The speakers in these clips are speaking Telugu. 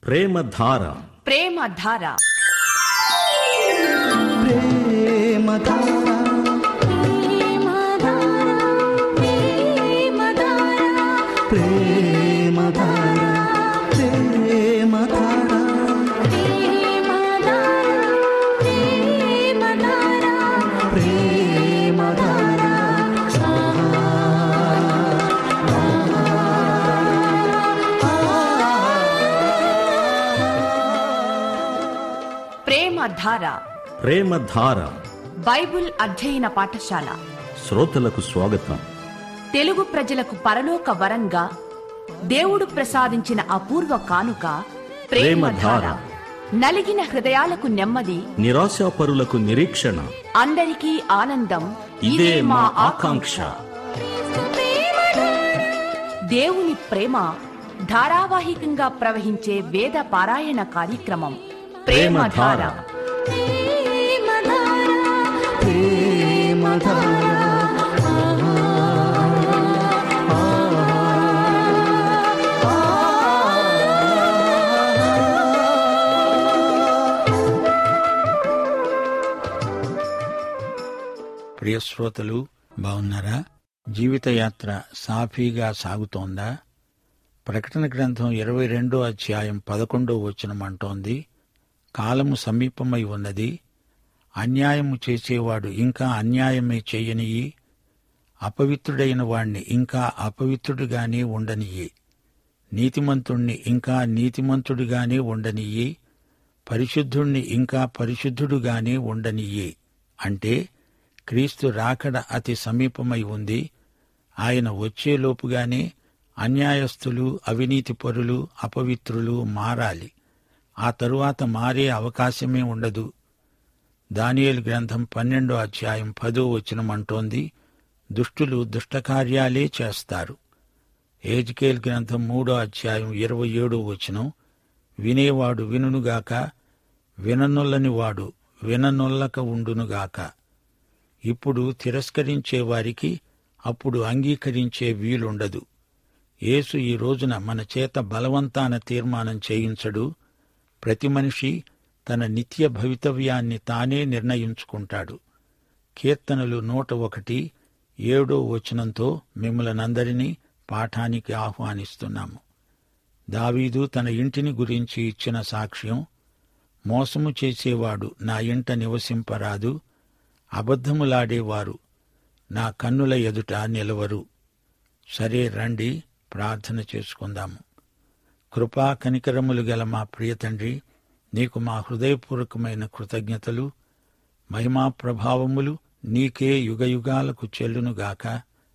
ప్రేమధార ప్రేమధార ప్రేమధార ప్రేమధార బైబుల్ అధ్యయన పాఠశాల శ్రోతలకు స్వాగతం తెలుగు ప్రజలకు పరలోక వరంగా దేవుడు ప్రసాదించిన అపూర్వ కానుక ప్రేమధార ప్రేమధార. నలిగిన హృదయాలకు నెమ్మది నిరాశాపరులకు నిరీక్షణ అందరికీ ఆనందం ఇదే మా ఆకాంక్ష దేవుని ప్రేమ ధారావాహికంగా ప్రవహించే వేద పారాయణ కార్యక్రమం ప్రేమధార ప్రేమధార. ప్రియ శ్రోతలు బాగున్నారా జీవితయాత్ర సాఫీగా సాగుతోందా ప్రకటన గ్రంథం ఇరవై రెండో అధ్యాయం పదకొండో వచనమంటోంది కాలము సమీపమై ఉన్నది అన్యాయము చేసేవాడు ఇంకా అన్యాయమే చేయనియి అపవిత్రుడైన వాణ్ణి ఇంకా అపవిత్రుడుగానే ఉండనియ్యి నీతిమంతుణ్ణి ఇంకా నీతిమంతుడిగానే ఉండనియ్యి పరిశుద్ధుణ్ణి ఇంకా పరిశుద్ధుడుగానే ఉండనియ్యి అంటే క్రీస్తు రాకడ అతి సమీపమై ఉంది ఆయన వచ్చేలోపుగానే అన్యాయస్తులు అవినీతిపరులు అపవిత్రులు మారాలి ఆ తరువాత మారే అవకాశమే ఉండదు దానియేలు గ్రంథం పన్నెండో అధ్యాయం పదో వచనం అంటోంది దుష్టులు దుష్టకార్యాలే చేస్తారు ఏజ్కేల్ గ్రంథం మూడో అధ్యాయం ఇరవై ఏడో వచనం వినేవాడు వినుగాక విననొల్లని వాడు విననొల్లక ఉండునుగాక ఇప్పుడు తిరస్కరించే వారికి అప్పుడు అంగీకరించే వీలుండదు యేసు ఈ రోజున మన చేత బలవంతాన తీర్మానం చేయించడు ప్రతి మనిషి తన నిత్య భవితవ్యాన్ని తానే నిర్ణయించుకుంటాడు కీర్తనలు నూట ఒకటి ఏడో వచనంతో మిమ్మలనందరినీ పాఠానికి ఆహ్వానిస్తున్నాము దావీదు తన ఇంటిని గురించి ఇచ్చిన సాక్ష్యం మోసము చేసేవాడు నా ఇంట నివసింపరాదు అబద్ధములాడేవారు నా కన్నుల ఎదుట నిలవరు సరే రండి ప్రార్థన చేసుకుందాము కృపా కనికరములు గల మా ప్రియ తండ్రి నీకు మా హృదయపూర్వకమైన కృతజ్ఞతలు మహిమా ప్రభావములు నీకే యుగయుగాలకు చెల్లునుగాక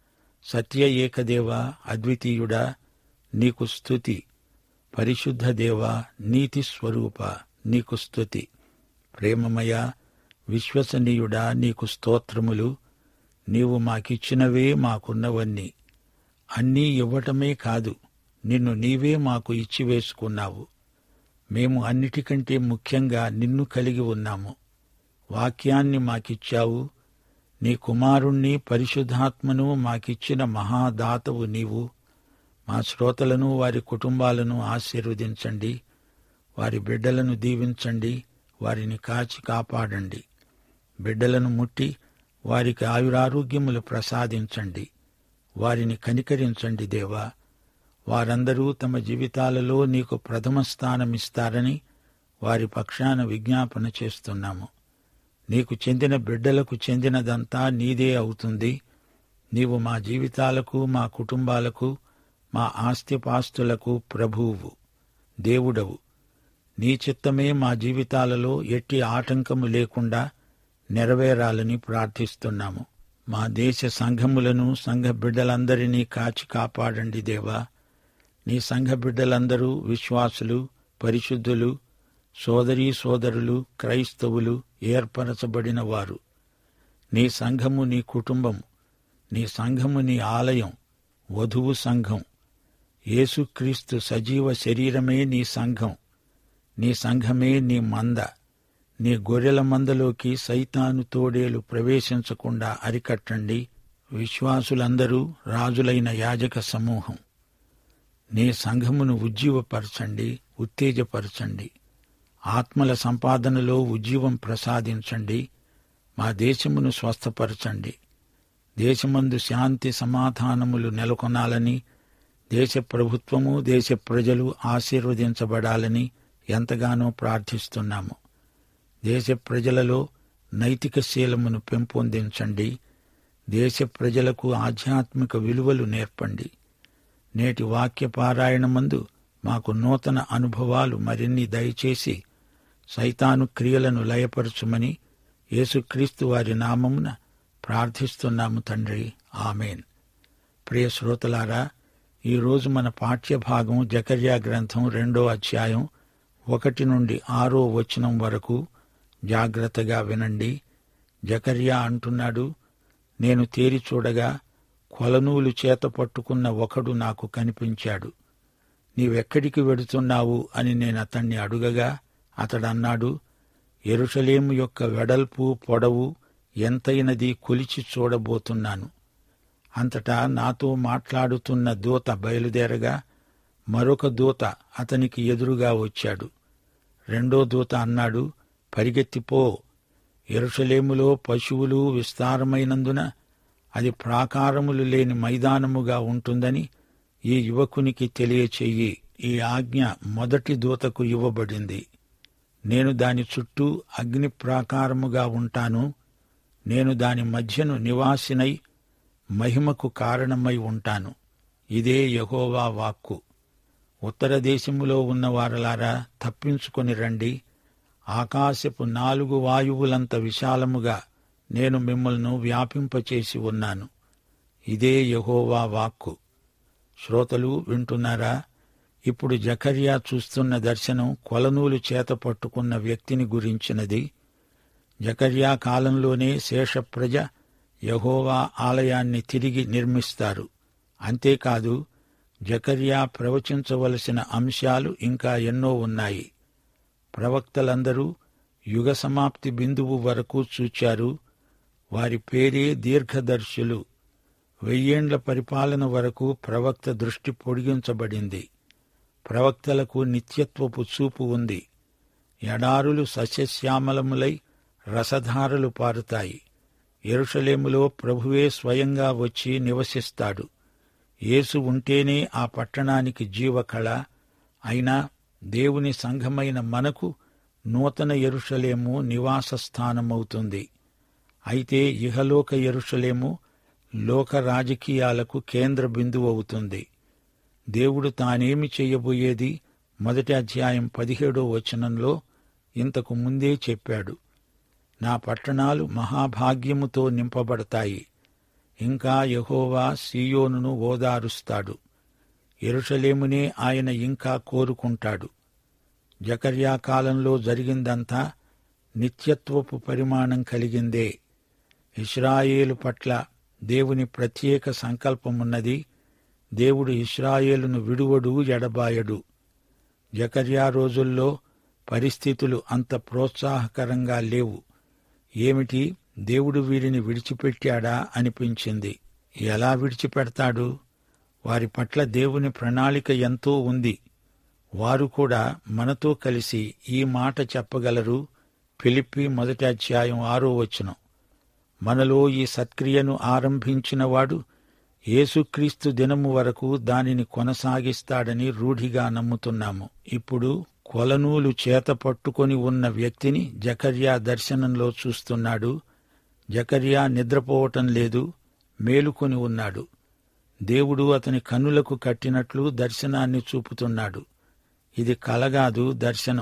సత్య ఏకదేవ అద్వితీయుడా నీకు స్తుతి పరిశుద్ధ దేవ నీతి స్వరూప నీకు స్తుతి ప్రేమమయ విశ్వసనీయుడా నీకు స్తోత్రములు నీవు మాకిచ్చినవే మాకున్నవన్నీ అన్నీ ఇవ్వటమే కాదు నిన్ను నీవే మాకు ఇచ్చివేసుకున్నావు మేము అన్నిటికంటే ముఖ్యంగా నిన్ను కలిగి ఉన్నాము వాక్యాన్ని మాకిచ్చావు నీ కుమారుణ్ణి పరిశుద్ధాత్మను మాకిచ్చిన మహాదాతవు నీవు మా శ్రోతలను వారి కుటుంబాలను ఆశీర్వదించండి వారి బిడ్డలను దీవించండి వారిని కాచి కాపాడండి బిడ్డలను ముట్టి వారికి ఆయురారోగ్యములు ప్రసాదించండి వారిని కనికరించండి దేవా వారందరూ తమ జీవితాలలో నీకు ప్రథమ స్థానమిస్తారని వారి పక్షాన విజ్ఞాపన చేస్తున్నాము నీకు చెందిన బిడ్డలకు చెందినదంతా నీదే అవుతుంది నీవు మా జీవితాలకు మా కుటుంబాలకు మా ఆస్తిపాస్తులకు ప్రభువు దేవుడవు నీ చిత్తమే మా జీవితాలలో ఎట్టి ఆటంకము లేకుండా నెరవేరాలని ప్రార్థిస్తున్నాము మా దేశ సంఘములను సంఘ బిడ్డలందరినీ కాచి కాపాడండి దేవా నీ సంఘ బిడ్డలందరూ విశ్వాసులు పరిశుద్ధులు సోదరీ సోదరులు క్రైస్తవులు ఏర్పరచబడిన వారు నీ సంఘము నీ కుటుంబం నీ సంఘము నీ ఆలయం వధువు సంఘం యేసుక్రీస్తు సజీవ శరీరమే నీ సంఘం నీ సంఘమే నీ మంద నీ గొర్రెల మందలోకి సైతాను తోడేలు ప్రవేశించకుండా అరికట్టండి విశ్వాసులందరూ రాజులైన యాజక సమూహం నీ సంఘమును ఉజ్జీవపరచండి ఉత్తేజపరచండి ఆత్మల సంపాదనలో ఉజ్జీవం ప్రసాదించండి మా దేశమును స్వస్థపరచండి దేశమందు శాంతి సమాధానములు నెలకొనాలని దేశ ప్రభుత్వము దేశ ప్రజలు ఆశీర్వదించబడాలని ఎంతగానో ప్రార్థిస్తున్నాము దేశ ప్రజలలో నైతిక శీలమును పెంపొందించండి దేశ ప్రజలకు ఆధ్యాత్మిక విలువలు నేర్పండి నేటి వాక్య పారాయణమందు మాకు నూతన అనుభవాలు మరిన్ని దయచేసి సైతాను క్రియలను లయపరచుమని యేసుక్రీస్తు వారి నామమున ప్రార్థిస్తున్నాము తండ్రి ఆమెన్ ప్రియ శ్రోతలారా ఈరోజు మన పాఠ్యభాగం జకర్యా గ్రంథం రెండో అధ్యాయం ఒకటి నుండి ఆరో వచనం వరకు జాగ్రత్తగా వినండి జకర్యా అంటున్నాడు నేను తేరి చూడగా కొలనూలు చేత పట్టుకున్న ఒకడు నాకు కనిపించాడు నీవెక్కడికి వెడుతున్నావు అని నేను అతన్ని అడుగగా అతడన్నాడు ఎరుషలేము యొక్క వెడల్పు పొడవు ఎంతైనది కొలిచి చూడబోతున్నాను అంతటా నాతో మాట్లాడుతున్న దూత బయలుదేరగా మరొక దూత అతనికి ఎదురుగా వచ్చాడు రెండో దూత అన్నాడు పరిగెత్తిపో ఎరుషలేములో పశువులు విస్తారమైనందున అది ప్రాకారములు లేని మైదానముగా ఉంటుందని ఈ యువకునికి తెలియచెయ్యి ఈ ఆజ్ఞ మొదటి దూతకు ఇవ్వబడింది నేను దాని చుట్టూ అగ్ని ప్రాకారముగా ఉంటాను నేను దాని మధ్యను నివాసినై మహిమకు కారణమై ఉంటాను ఇదే యహోవా వాక్కు ఉత్తర దేశములో ఉన్న వారలారా తప్పించుకొని రండి ఆకాశపు నాలుగు వాయువులంత విశాలముగా నేను మిమ్మల్ని వ్యాపింపచేసి ఉన్నాను ఇదే యహోవా వాక్కు శ్రోతలు వింటున్నారా ఇప్పుడు జకర్యా చూస్తున్న దర్శనం కొలనూలు చేత పట్టుకున్న వ్యక్తిని గురించినది జకర్యా కాలంలోనే శేష ప్రజ యహోవా ఆలయాన్ని తిరిగి నిర్మిస్తారు అంతేకాదు జకర్యా ప్రవచించవలసిన అంశాలు ఇంకా ఎన్నో ఉన్నాయి ప్రవక్తలందరూ యుగ సమాప్తి బిందువు వరకు చూచారు వారి పేరే దీర్ఘదర్శులు వెయ్యేండ్ల పరిపాలన వరకు ప్రవక్త దృష్టి పొడిగించబడింది ప్రవక్తలకు నిత్యత్వపు చూపు ఉంది ఎడారులు సస్యశ్యామలములై రసధారలు పారుతాయి ఎరుషలేములో ప్రభువే స్వయంగా వచ్చి నివసిస్తాడు యేసు ఉంటేనే ఆ పట్టణానికి జీవకళ అయినా దేవుని సంఘమైన మనకు నూతన ఎరుషలేము నివాస స్థానమవుతుంది అయితే ఇహలోక ఎరుషలేము లోక రాజకీయాలకు కేంద్ర బిందువు అవుతుంది దేవుడు తానేమి చెయ్యబోయేది మొదటి అధ్యాయం పదిహేడో వచనంలో ఇంతకు ముందే చెప్పాడు నా పట్టణాలు మహాభాగ్యముతో నింపబడతాయి ఇంకా యహోవా సీయోనును ఓదారుస్తాడు ఎరుషలేమునే ఆయన ఇంకా కోరుకుంటాడు జకర్యా కాలంలో జరిగిందంతా నిత్యత్వపు పరిమాణం కలిగిందే ఇస్రాయేలు పట్ల దేవుని ప్రత్యేక సంకల్పమున్నది దేవుడు ఇస్రాయేలును విడువడు ఎడబాయడు జకర్యా రోజుల్లో పరిస్థితులు అంత ప్రోత్సాహకరంగా లేవు ఏమిటి దేవుడు వీరిని విడిచిపెట్టాడా అనిపించింది ఎలా విడిచిపెడతాడు వారి పట్ల దేవుని ప్రణాళిక ఎంతో ఉంది వారు కూడా మనతో కలిసి ఈ మాట చెప్పగలరు ఫిలిప్పి మొదటి అధ్యాయం ఆరో వచనం మనలో ఈ సత్క్రియను ఆరంభించినవాడు యేసుక్రీస్తు దినము వరకు దానిని కొనసాగిస్తాడని రూఢిగా నమ్ముతున్నాము ఇప్పుడు కొలనూలు చేత పట్టుకొని ఉన్న వ్యక్తిని జకర్యా దర్శనంలో చూస్తున్నాడు జకర్యా నిద్రపోవటం లేదు మేలుకొని ఉన్నాడు దేవుడు అతని కన్నులకు కట్టినట్లు దర్శనాన్ని చూపుతున్నాడు ఇది కలగాదు దర్శనం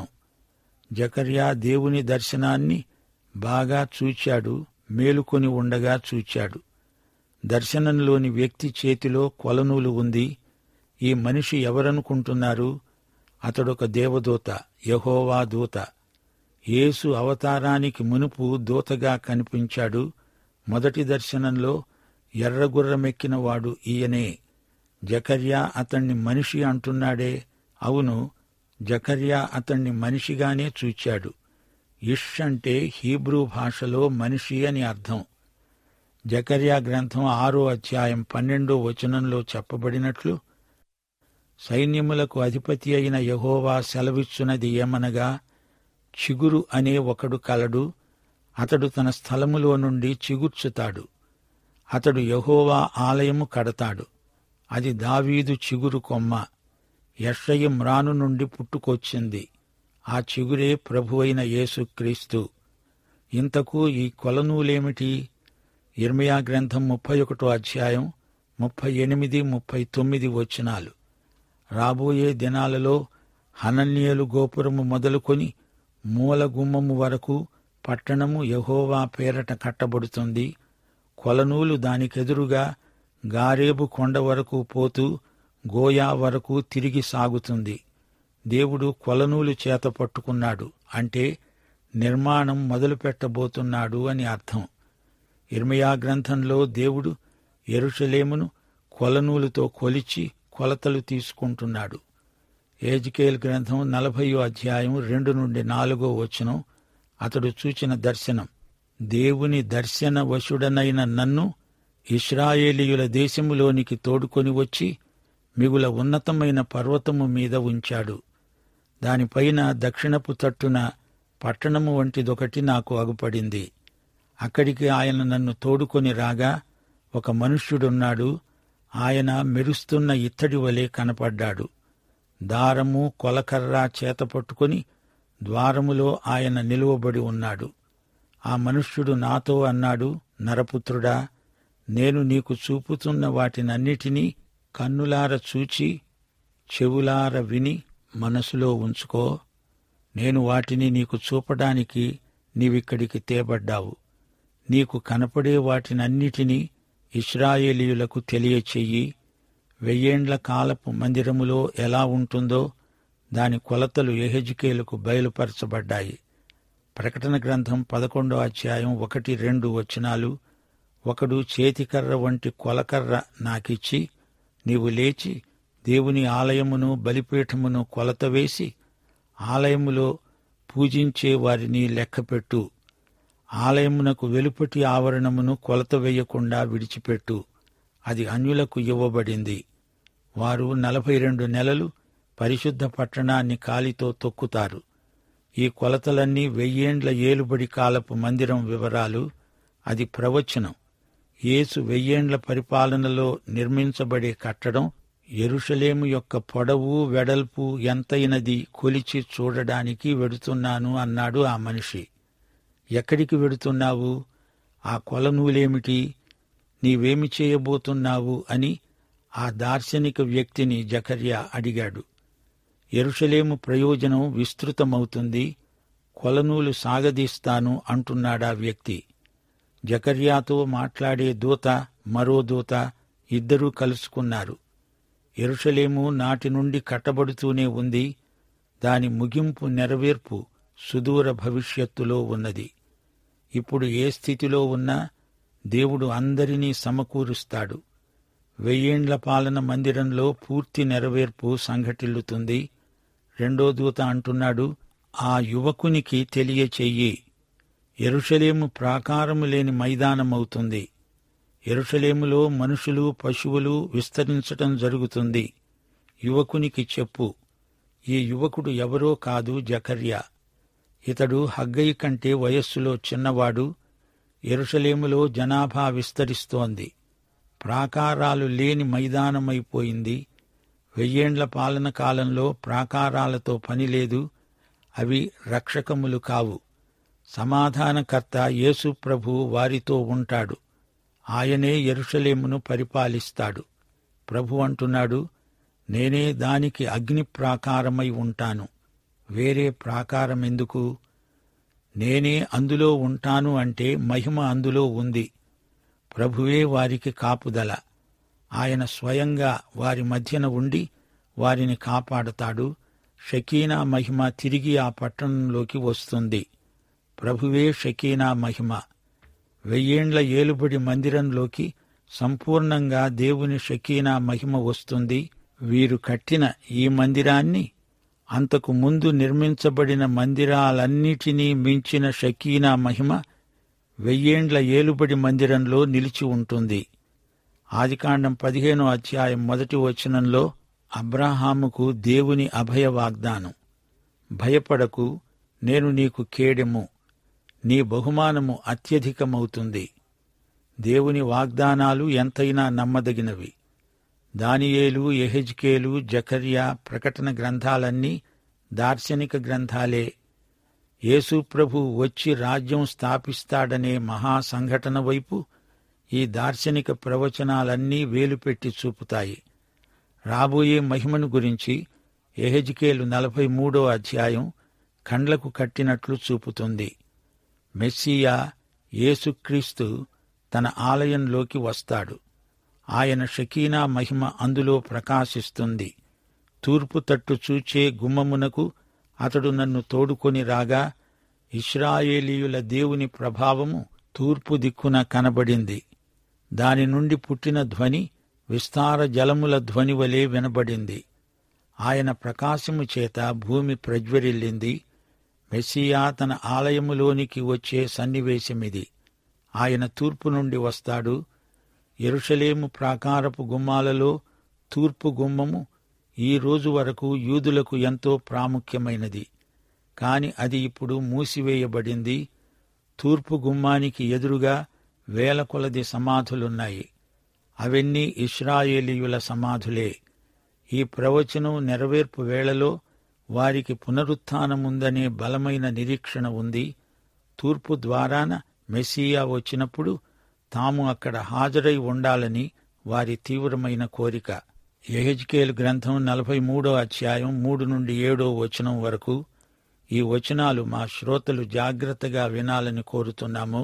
జకర్యా దేవుని దర్శనాన్ని బాగా చూచాడు మేలుకొని ఉండగా చూచాడు దర్శనంలోని వ్యక్తి చేతిలో కొలనూలు ఉంది ఈ మనిషి ఎవరనుకుంటున్నారు అతడొక దేవదూత యహోవా దూత యేసు అవతారానికి మునుపు దూతగా కనిపించాడు మొదటి దర్శనంలో ఎర్రగుర్రమెక్కిన వాడు ఈయనే జకర్యా అతణ్ణి మనిషి అంటున్నాడే అవును జకర్యా అతణ్ణి మనిషిగానే చూచాడు ఇష్ అంటే హీబ్రూ భాషలో మనిషి అని అర్థం జకర్యా గ్రంథం ఆరో అధ్యాయం పన్నెండో వచనంలో చెప్పబడినట్లు సైన్యములకు అధిపతి అయిన యహోవా సెలవిచ్చున్నది ఏమనగా చిగురు అనే ఒకడు కలడు అతడు తన స్థలములో నుండి చిగుర్చుతాడు అతడు యహోవా ఆలయము కడతాడు అది దావీదు చిగురు కొమ్మ యెషయి మ్రాను నుండి పుట్టుకొచ్చింది ఆ చిగురే ప్రభువైన యేసుక్రీస్తు ఇంతకు ఈ కొలనూలేమిటి ఇర్మియా గ్రంథం ముప్పై ఒకటో అధ్యాయం ముప్పై ఎనిమిది ముప్పై తొమ్మిది వచనాలు రాబోయే దినాలలో హనన్యలు గోపురము మొదలుకొని మూల గుమ్మము వరకు పట్టణము యహోవా పేరట కట్టబడుతుంది కొలనూలు దానికెదురుగా గారేబు కొండ వరకు పోతూ గోయా వరకు తిరిగి సాగుతుంది దేవుడు కొలనూలు చేత పట్టుకున్నాడు అంటే నిర్మాణం మొదలు పెట్టబోతున్నాడు అని అర్థం ఇర్మియా గ్రంథంలో దేవుడు ఎరుషలేమును కొలనూలుతో కొలిచి కొలతలు తీసుకుంటున్నాడు ఏజికేల్ గ్రంథం నలభయో అధ్యాయం రెండు నుండి నాలుగో వచనం అతడు చూచిన దర్శనం దేవుని దర్శన వశుడనైన నన్ను ఇస్రాయేలీయుల దేశములోనికి తోడుకొని వచ్చి మిగుల ఉన్నతమైన పర్వతము మీద ఉంచాడు దానిపైన దక్షిణపు తట్టున పట్టణము వంటిదొకటి నాకు అగుపడింది అక్కడికి ఆయన నన్ను తోడుకొని రాగా ఒక మనుష్యుడున్నాడు ఆయన మెరుస్తున్న ఇత్తడి వలె కనపడ్డాడు దారము కొలకర్ర చేత పట్టుకొని ద్వారములో ఆయన నిలువబడి ఉన్నాడు ఆ మనుష్యుడు నాతో అన్నాడు నరపుత్రుడా నేను నీకు చూపుతున్న వాటినన్నిటినీ కన్నులార చూచి చెవులార విని మనసులో ఉంచుకో నేను వాటిని నీకు చూపడానికి నీవిక్కడికి తేబడ్డావు నీకు కనపడే వాటినన్నిటినీ ఇస్రాయేలీయులకు తెలియచెయ్యి వెయ్యేండ్ల కాలపు మందిరములో ఎలా ఉంటుందో దాని కొలతలు ఎహెజికేలకు బయలుపరచబడ్డాయి ప్రకటన గ్రంథం పదకొండో అధ్యాయం ఒకటి రెండు వచనాలు ఒకడు చేతికర్ర వంటి కొలకర్ర నాకిచ్చి నీవు లేచి దేవుని ఆలయమును బలిపీఠమును కొలత వేసి ఆలయములో పూజించే వారిని లెక్కపెట్టు ఆలయమునకు వెలుపటి ఆవరణమును కొలత వేయకుండా విడిచిపెట్టు అది అన్యులకు ఇవ్వబడింది వారు నలభై రెండు నెలలు పరిశుద్ధ పట్టణాన్ని కాలితో తొక్కుతారు ఈ కొలతలన్నీ వెయ్యేండ్ల ఏలుబడి కాలపు మందిరం వివరాలు అది ప్రవచనం యేసు వెయ్యేండ్ల పరిపాలనలో నిర్మించబడే కట్టడం ఎరుషలేము యొక్క పొడవు వెడల్పు ఎంతైనది కొలిచి చూడడానికి వెడుతున్నాను అన్నాడు ఆ మనిషి ఎక్కడికి వెడుతున్నావు ఆ కొలనూలేమిటి నీవేమి చేయబోతున్నావు అని ఆ దార్శనిక వ్యక్తిని జకర్యా అడిగాడు ఎరుషలేము ప్రయోజనం విస్తృతమవుతుంది కొలనూలు సాగదీస్తాను అంటున్నాడా వ్యక్తి జకర్యాతో మాట్లాడే దూత మరో దూత ఇద్దరూ కలుసుకున్నారు ఎరుషలేము నాటి నుండి కట్టబడుతూనే ఉంది దాని ముగింపు నెరవేర్పు సుదూర భవిష్యత్తులో ఉన్నది ఇప్పుడు ఏ స్థితిలో ఉన్నా దేవుడు అందరినీ సమకూరుస్తాడు వెయ్యేండ్ల పాలన మందిరంలో పూర్తి నెరవేర్పు సంఘటిల్లుతుంది రెండో దూత అంటున్నాడు ఆ యువకునికి తెలియచెయ్యి ఎరుషలేము ప్రాకారము లేని మైదానమవుతుంది ఎరుషలేములో మనుషులు పశువులు విస్తరించటం జరుగుతుంది యువకునికి చెప్పు ఈ యువకుడు ఎవరో కాదు జకర్యా ఇతడు హగ్గయి కంటే వయస్సులో చిన్నవాడు ఎరుషలేములో జనాభా విస్తరిస్తోంది ప్రాకారాలు లేని మైదానమైపోయింది వెయ్యేండ్ల పాలన కాలంలో ప్రాకారాలతో పనిలేదు అవి రక్షకములు కావు సమాధానకర్త యేసు ప్రభు వారితో ఉంటాడు ఆయనే ఎరుషలేమును పరిపాలిస్తాడు ప్రభు అంటున్నాడు నేనే దానికి అగ్ని ప్రాకారమై ఉంటాను వేరే ప్రాకారం ఎందుకు నేనే అందులో ఉంటాను అంటే మహిమ అందులో ఉంది ప్రభువే వారికి కాపుదల ఆయన స్వయంగా వారి మధ్యన ఉండి వారిని కాపాడతాడు షకీనా మహిమ తిరిగి ఆ పట్టణంలోకి వస్తుంది ప్రభువే షకీనా మహిమ వెయ్యేండ్ల ఏలుబడి మందిరంలోకి సంపూర్ణంగా దేవుని షకీనా మహిమ వస్తుంది వీరు కట్టిన ఈ మందిరాన్ని అంతకు ముందు నిర్మించబడిన మందిరాలన్నిటినీ మించిన షకీనా మహిమ వెయ్యేండ్ల ఏలుబడి మందిరంలో నిలిచి ఉంటుంది ఆదికాండం పదిహేనో అధ్యాయం మొదటి వచనంలో అబ్రాహాముకు దేవుని అభయ వాగ్దానం భయపడకు నేను నీకు కేడెము నీ బహుమానము అత్యధికమవుతుంది దేవుని వాగ్దానాలు ఎంతైనా నమ్మదగినవి దానియేలు ఎహెజ్కేలు జకర్యా ప్రకటన గ్రంథాలన్నీ దార్శనిక గ్రంథాలే యేసు ప్రభు వచ్చి రాజ్యం స్థాపిస్తాడనే మహా సంఘటన వైపు ఈ దార్శనిక ప్రవచనాలన్నీ వేలుపెట్టి చూపుతాయి రాబోయే మహిమను గురించి ఎహెజ్కేలు నలభై మూడో అధ్యాయం కండ్లకు కట్టినట్లు చూపుతుంది మెస్సియా యేసుక్రీస్తు తన ఆలయంలోకి వస్తాడు ఆయన షకీనా మహిమ అందులో ప్రకాశిస్తుంది తూర్పు తట్టు చూచే గుమ్మమునకు అతడు నన్ను తోడుకొని రాగా ఇస్రాయేలీయుల దేవుని ప్రభావము తూర్పు దిక్కున కనబడింది దాని నుండి పుట్టిన ధ్వని విస్తార జలముల ధ్వని వలె వినబడింది ఆయన ప్రకాశము చేత భూమి ప్రజ్వరిల్లింది మెస్సియా తన ఆలయములోనికి వచ్చే సన్నివేశమిది ఆయన తూర్పు నుండి వస్తాడు ఎరుషలేము ప్రాకారపు గుమ్మాలలో తూర్పు గుమ్మము ఈ రోజు వరకు యూదులకు ఎంతో ప్రాముఖ్యమైనది కాని అది ఇప్పుడు మూసివేయబడింది తూర్పు గుమ్మానికి ఎదురుగా వేల కొలది సమాధులున్నాయి అవన్నీ ఇస్రాయేలీయుల సమాధులే ఈ ప్రవచనం నెరవేర్పు వేళలో వారికి పునరుత్థానముందనే బలమైన నిరీక్షణ ఉంది తూర్పు ద్వారాన మెస్సియా వచ్చినప్పుడు తాము అక్కడ హాజరై ఉండాలని వారి తీవ్రమైన కోరిక యెహెజ్కేలు గ్రంథం నలభై మూడో అధ్యాయం మూడు నుండి ఏడో వచనం వరకు ఈ వచనాలు మా శ్రోతలు జాగ్రత్తగా వినాలని కోరుతున్నాము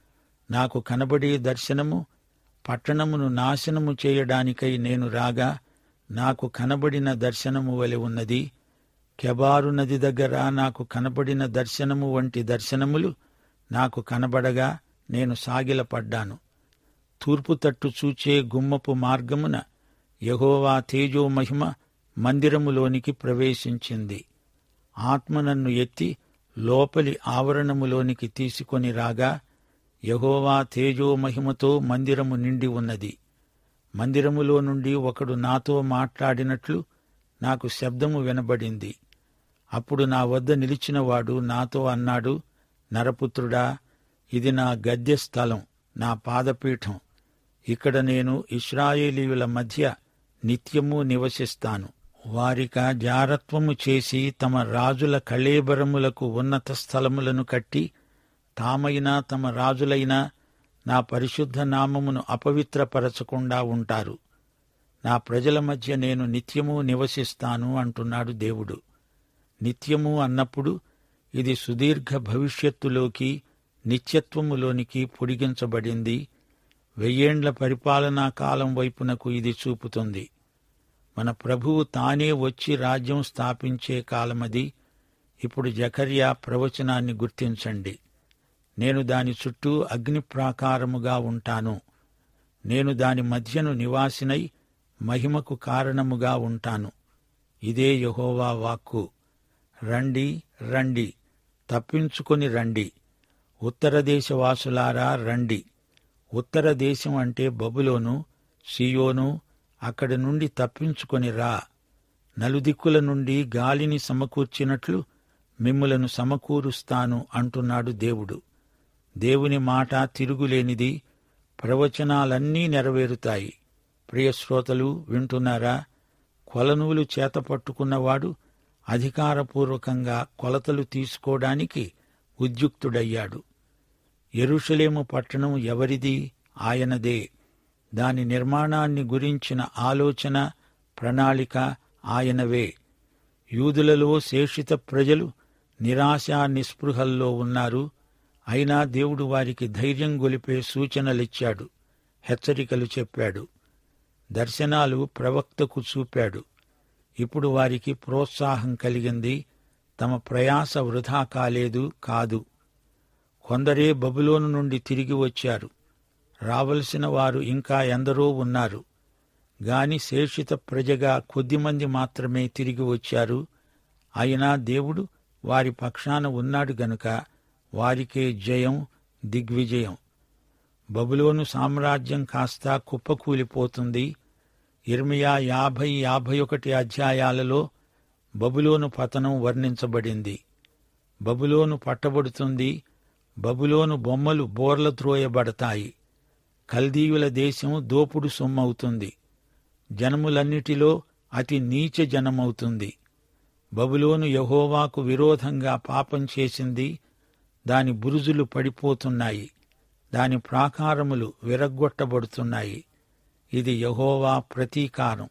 నాకు కనబడే దర్శనము పట్టణమును నాశనము చేయడానికై నేను రాగా నాకు కనబడిన దర్శనము వలె ఉన్నది కెబారు నది దగ్గర నాకు కనబడిన దర్శనము వంటి దర్శనములు నాకు కనబడగా నేను సాగిలపడ్డాను తూర్పు తట్టు చూచే గుమ్మపు మార్గమున యహోవా తేజో మహిమ మందిరములోనికి ప్రవేశించింది ఆత్మ నన్ను ఎత్తి లోపలి ఆవరణములోనికి తీసుకొని రాగా యహోవా తేజో మహిమతో మందిరము నిండి ఉన్నది మందిరములో నుండి ఒకడు నాతో మాట్లాడినట్లు నాకు శబ్దము వినబడింది అప్పుడు నా వద్ద నిలిచినవాడు నాతో అన్నాడు నరపుత్రుడా ఇది నా గద్య స్థలం నా పాదపీఠం ఇక్కడ నేను ఇస్రాయేలీయుల మధ్య నిత్యము నివసిస్తాను వారిక జారత్వము చేసి తమ రాజుల కళేబరములకు ఉన్నత స్థలములను కట్టి తామైనా తమ రాజులైనా నా పరిశుద్ధ నామమును అపవిత్రపరచకుండా ఉంటారు నా ప్రజల మధ్య నేను నిత్యము నివసిస్తాను అంటున్నాడు దేవుడు నిత్యము అన్నప్పుడు ఇది సుదీర్ఘ భవిష్యత్తులోకి నిత్యత్వములోనికి పొడిగించబడింది వెయ్యేండ్ల పరిపాలనా కాలం వైపునకు ఇది చూపుతుంది మన ప్రభువు తానే వచ్చి రాజ్యం స్థాపించే కాలమది ఇప్పుడు జకర్యా ప్రవచనాన్ని గుర్తించండి నేను దాని చుట్టూ అగ్ని ప్రాకారముగా ఉంటాను నేను దాని మధ్యను నివాసినై మహిమకు కారణముగా ఉంటాను ఇదే యహోవా వాక్కు రండి రండి తప్పించుకొని రండి ఉత్తర దేశవాసులారా రండి ఉత్తర దేశం అంటే బబులోను సియోను అక్కడి నుండి తప్పించుకొని రా నలుదిక్కుల నుండి గాలిని సమకూర్చినట్లు మిమ్ములను సమకూరుస్తాను అంటున్నాడు దేవుడు దేవుని మాట తిరుగులేనిది ప్రవచనాలన్నీ నెరవేరుతాయి ప్రియశ్రోతలు వింటున్నారా కొలనూలు చేత పట్టుకున్నవాడు అధికారపూర్వకంగా కొలతలు తీసుకోవడానికి ఉద్యుక్తుడయ్యాడు ఎరుషలేము పట్టణం ఎవరిది ఆయనదే దాని నిర్మాణాన్ని గురించిన ఆలోచన ప్రణాళిక ఆయనవే యూదులలో శేషిత ప్రజలు నిరాశా నిస్పృహల్లో ఉన్నారు అయినా దేవుడు వారికి ధైర్యం గొలిపే సూచనలిచ్చాడు హెచ్చరికలు చెప్పాడు దర్శనాలు ప్రవక్తకు చూపాడు ఇప్పుడు వారికి ప్రోత్సాహం కలిగింది తమ ప్రయాస వృధా కాలేదు కాదు కొందరే బబులోను నుండి తిరిగి వచ్చారు రావలసిన వారు ఇంకా ఎందరో ఉన్నారు గాని శేషిత ప్రజగా కొద్దిమంది మాత్రమే తిరిగి వచ్చారు అయినా దేవుడు వారి పక్షాన ఉన్నాడు గనుక వారికే జయం దిగ్విజయం బబులోను సామ్రాజ్యం కాస్త కుప్పకూలిపోతుంది ఇర్మియా యాభై యాభై ఒకటి అధ్యాయాలలో బబులోను పతనం వర్ణించబడింది బబులోను పట్టబడుతుంది బబులోను బొమ్మలు బోర్ల త్రోయబడతాయి కల్దీయుల దేశం దోపుడు సొమ్మవుతుంది జనములన్నిటిలో అతి నీచ జనమవుతుంది బబులోను యహోవాకు విరోధంగా పాపం చేసింది దాని బురుజులు పడిపోతున్నాయి దాని ప్రాకారములు విరగ్గొట్టబడుతున్నాయి ఇది యహోవా ప్రతీకారం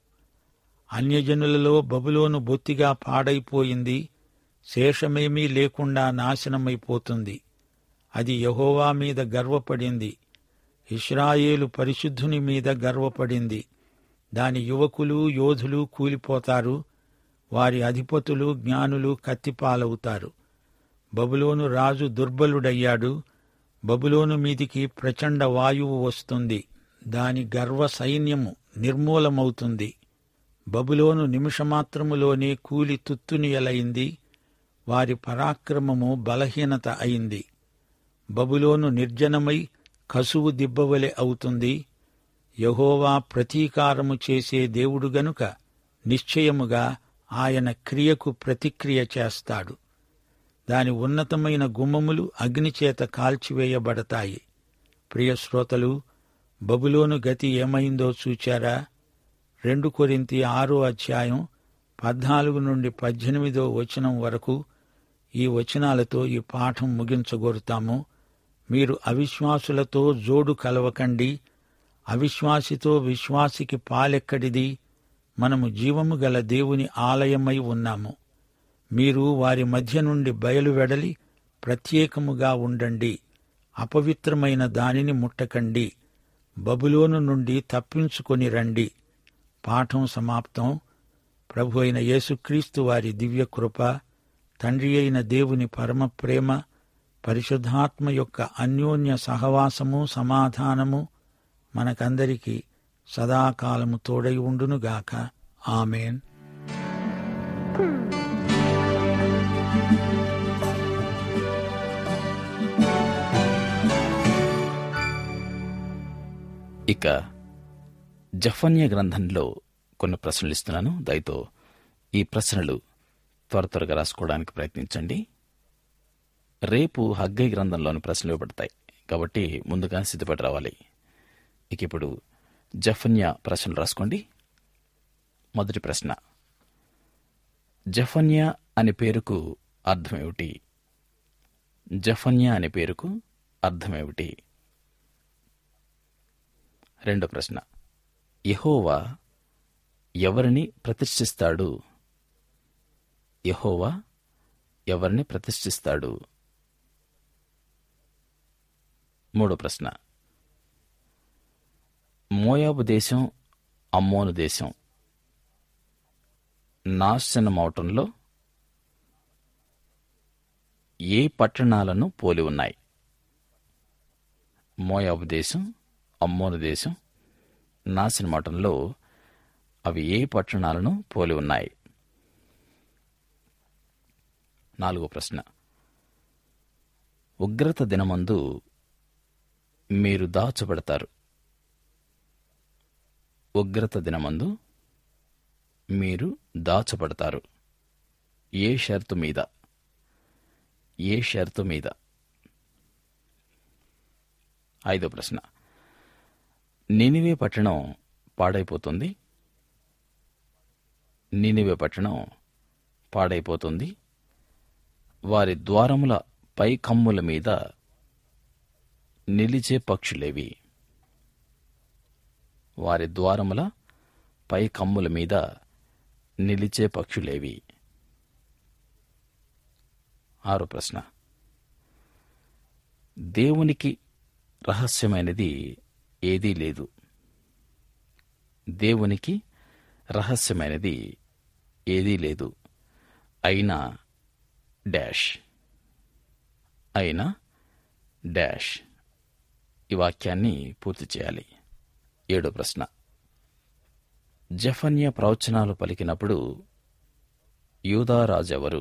అన్యజనులలో బబులోను బొత్తిగా పాడైపోయింది శేషమేమీ లేకుండా నాశనమైపోతుంది అది యహోవా మీద గర్వపడింది ఇస్రాయేలు పరిశుద్ధుని మీద గర్వపడింది దాని యువకులు యోధులు కూలిపోతారు వారి అధిపతులు జ్ఞానులు కత్తిపాలవుతారు బబులోను రాజు దుర్బలుడయ్యాడు బబులోను మీదికి ప్రచండ వాయువు వస్తుంది దాని గర్వ సైన్యము నిర్మూలమవుతుంది బబులోను నిమిషమాత్రములోనే కూలి తుత్తునియలైంది వారి పరాక్రమము బలహీనత అయింది బబులోను నిర్జనమై కసువు దిబ్బవలె అవుతుంది యహోవా ప్రతీకారము చేసే దేవుడు గనుక నిశ్చయముగా ఆయన క్రియకు ప్రతిక్రియ చేస్తాడు దాని ఉన్నతమైన గుమ్మములు అగ్నిచేత కాల్చివేయబడతాయి ప్రియ శ్రోతలు బబులోను గతి ఏమైందో చూచారా రెండు కొరింతి ఆరో అధ్యాయం పద్నాలుగు నుండి పద్దెనిమిదో వచనం వరకు ఈ వచనాలతో ఈ పాఠం ముగించగోరుతాము మీరు అవిశ్వాసులతో జోడు కలవకండి అవిశ్వాసితో విశ్వాసికి పాలెక్కడిది మనము జీవము గల దేవుని ఆలయమై ఉన్నాము మీరు వారి మధ్య నుండి బయలువెడలి ప్రత్యేకముగా ఉండండి అపవిత్రమైన దానిని ముట్టకండి బబులోను నుండి తప్పించుకొని రండి పాఠం సమాప్తం ప్రభు అయిన యేసుక్రీస్తు వారి దివ్య కృప తండ్రి అయిన దేవుని పరమ ప్రేమ పరిశుద్ధాత్మ యొక్క అన్యోన్య సహవాసము సమాధానము మనకందరికీ సదాకాలము తోడై ఉండునుగాక ఆమెన్ ఇక జఫన్య గ్రంథంలో కొన్ని ప్రశ్నలు ఇస్తున్నాను దయతో ఈ ప్రశ్నలు త్వర త్వరగా రాసుకోవడానికి ప్రయత్నించండి రేపు హగ్గై గ్రంథంలోని ప్రశ్నలు ఇవ్వబడతాయి కాబట్టి ముందుగా సిద్ధపడి రావాలి ఇక ఇప్పుడు జఫన్య ప్రశ్నలు రాసుకోండి మొదటి ప్రశ్న జఫన్య అనే పేరుకు అర్థమేమిటి జఫన్య అనే పేరుకు అర్థమేమిటి రెండో ప్రశ్న యహోవా ఎవరిని ప్రతిష్ఠిస్తాడు యహోవా ఎవరిని ప్రతిష్ఠిస్తాడు మూడో ప్రశ్న మోయాబు దేశం అమ్మోను దేశం నాశనమవటంలో ఏ పట్టణాలను పోలి ఉన్నాయి మోయాబు దేశం అమ్మోను దేశం నాశనమవటంలో అవి ఏ పట్టణాలను పోలి ఉన్నాయి నాలుగో ప్రశ్న ఉగ్రత దినమందు మీరు దాచబడతారు ఉగ్రత దినమందు మీరు దాచబడతారు ఏ షరతు మీద ఏ షరతు మీద ఐదో ప్రశ్న నినివే పట్టణం పాడైపోతుంది నినివే పట్టణం పాడైపోతుంది వారి ద్వారముల పై కమ్ముల మీద నిలిచే పక్షులేవి వారి ద్వారముల పై కమ్ముల మీద నిలిచే పక్షులేవి ఆరో ప్రశ్న దేవునికి రహస్యమైనది ఏదీ లేదు దేవునికి రహస్యమైనది ఏదీ లేదు అయినా డాష్ అయినా డాష్ ఈ వాక్యాన్ని పూర్తి చేయాలి ఏడో ప్రశ్న జఫన్య ప్రవచనాలు పలికినప్పుడు యూదారాజెవరు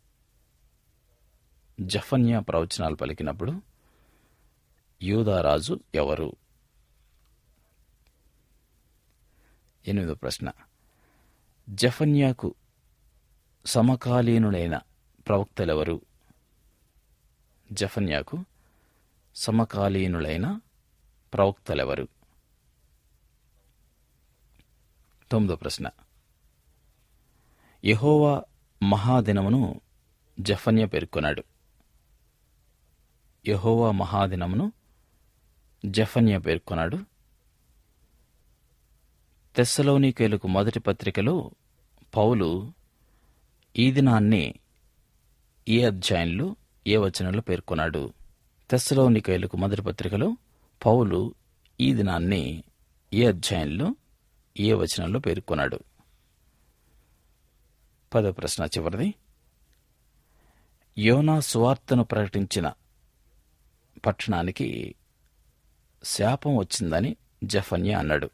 జఫన్య ప్రవచనాలు పలికినప్పుడు యూదారాజు ఎవరు ఎనిమిదో ప్రశ్న జఫన్యాకు సమకాలీనులైన ప్రవక్తలెవరు జఫన్యాకు సమకాలీనులైన ప్రవక్తలెవరు తొమ్మిదో ప్రశ్న యహోవా మహాదినమును జఫన్య పేర్కొన్నాడు యహోవా మహాదినమును జఫన్య పేర్కొన్నాడు తెస్సలోనికేలకు మొదటి పత్రికలో పౌలు ఈ దినాన్ని ఏ అధ్యాయంలో ఏ వచనంలో పేర్కొన్నాడు తెస్సలోనికేలకు మొదటి పత్రికలో పౌలు ఈ దినాన్ని ఏ అధ్యాయంలో ఏ వచనంలో పేర్కొన్నాడు పదో ప్రశ్న చివరిది యోనా సువార్తను ప్రకటించిన పట్టణానికి శాపం వచ్చిందని జఫన్య అన్నాడు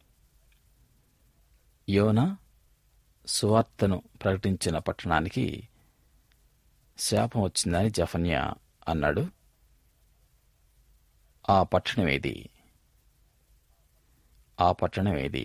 యోనా సువార్తను ప్రకటించిన పట్టణానికి శాపం వచ్చిందని జఫన్య అన్నాడు ఆ పట్టణం ఏది ఆ పట్టణం ఏది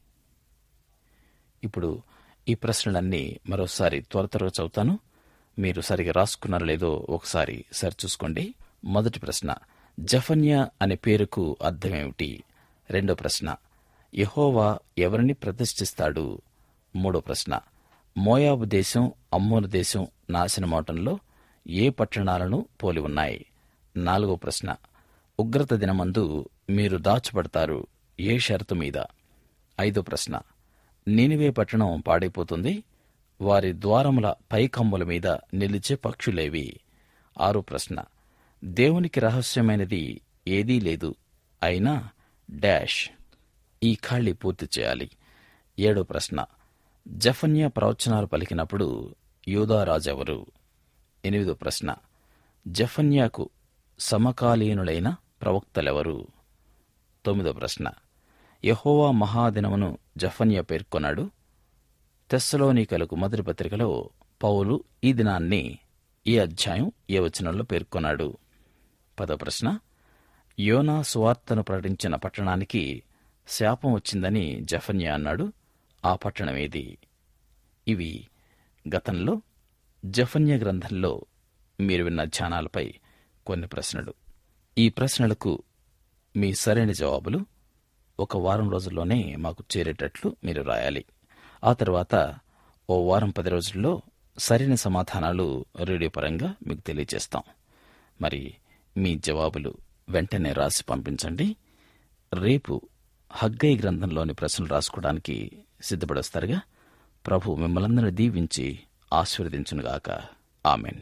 ఇప్పుడు ఈ ప్రశ్నలన్నీ మరోసారి త్వర త్వరగా చదువుతాను మీరు సరిగా రాసుకున్నారో లేదో ఒకసారి సరిచూసుకోండి మొదటి ప్రశ్న జఫన్య అనే పేరుకు అర్థమేమిటి రెండో ప్రశ్న యహోవా ఎవరిని ప్రతిష్ఠిస్తాడు మూడో ప్రశ్న మోయాబు దేశం అమ్మోను దేశం నాశనమవటంలో ఏ పట్టణాలను పోలి ఉన్నాయి నాలుగో ప్రశ్న ఉగ్రత దినమందు మీరు దాచబడతారు ఏ షరతు మీద ఐదో ప్రశ్న నీనివే పట్టణం పాడైపోతుంది వారి ద్వారముల పైకమ్ముల మీద నిలిచే పక్షులేవి ఆరో ప్రశ్న దేవునికి రహస్యమైనది ఏదీ లేదు అయినా డాష్ ఈ ఖాళీ పూర్తి చేయాలి ఏడో ప్రశ్న జఫన్య ప్రవచనాలు పలికినప్పుడు యూదారాజెవరు ఎనిమిదో ప్రశ్న జఫన్యాకు సమకాలీనులైన ప్రవక్తలెవరు తొమ్మిదో ప్రశ్న యహోవా మహాదినమును జఫన్య పేర్కొన్నాడు తెస్సలోనికలకు మొదటి పత్రికలో పౌలు ఈ దినాన్ని ఈ అధ్యాయం ఏ వచనంలో పేర్కొన్నాడు పదో ప్రశ్న యోనా సువార్తను ప్రకటించిన పట్టణానికి శాపం వచ్చిందని జఫన్య అన్నాడు ఆ పట్టణం ఏది ఇవి గతంలో జఫన్య గ్రంథంలో మీరు విన్న ధ్యానాలపై కొన్ని ప్రశ్నలు ఈ ప్రశ్నలకు మీ సరైన జవాబులు ఒక వారం రోజుల్లోనే మాకు చేరేటట్లు మీరు రాయాలి ఆ తర్వాత ఓ వారం పది రోజుల్లో సరైన సమాధానాలు రేడియో పరంగా మీకు తెలియజేస్తాం మరి మీ జవాబులు వెంటనే రాసి పంపించండి రేపు హగ్గై గ్రంథంలోని ప్రశ్నలు రాసుకోవడానికి సిద్ధపడొస్తారుగా ప్రభు మిమ్మల్ందరినీ దీవించి ఆశీర్వదించునుగాక ఆమెన్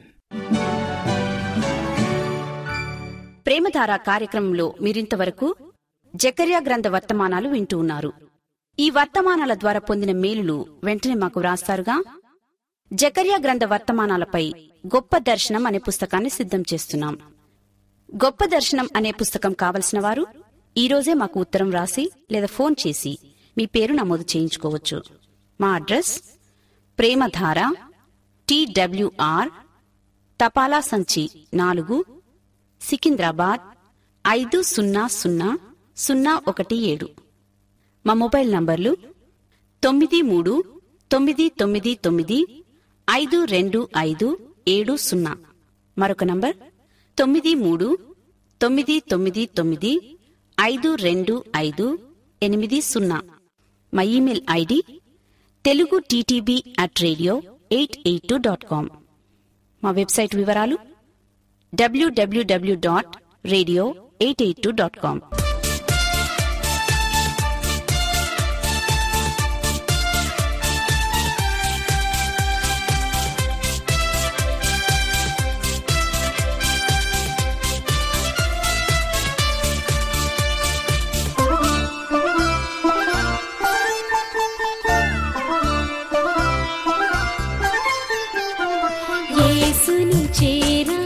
ప్రేమధార కార్యక్రమంలో మీరింతవరకు జకర్యా గ్రంథ వర్తమానాలు వింటూ ఉన్నారు ఈ వర్తమానాల ద్వారా పొందిన మేలులు వెంటనే మాకు వ్రాస్తారుగా జకర్యా గ్రంథ వర్తమానాలపై గొప్ప దర్శనం అనే పుస్తకాన్ని సిద్ధం చేస్తున్నాం గొప్ప దర్శనం అనే పుస్తకం కావలసిన వారు ఈ రోజే మాకు ఉత్తరం రాసి లేదా ఫోన్ చేసి మీ పేరు నమోదు చేయించుకోవచ్చు మా అడ్రస్ ప్రేమధార టీడబ్ల్యూఆర్ తపాలా సంచి నాలుగు సికింద్రాబాద్ ఐదు సున్నా సున్నా సున్నా ఒకటి ఏడు మా మొబైల్ నంబర్లు తొమ్మిది మూడు తొమ్మిది తొమ్మిది తొమ్మిది ఐదు రెండు ఐదు ఏడు సున్నా మరొక నంబర్ తొమ్మిది మూడు తొమ్మిది తొమ్మిది తొమ్మిది ఐదు రెండు ఐదు ఎనిమిది సున్నా మా email ID Telugu TTB at radio eight eight two dot com మా వెబ్సైట్ వివరాలు WWW dot radio eight eight two dot com యేసుని చేరా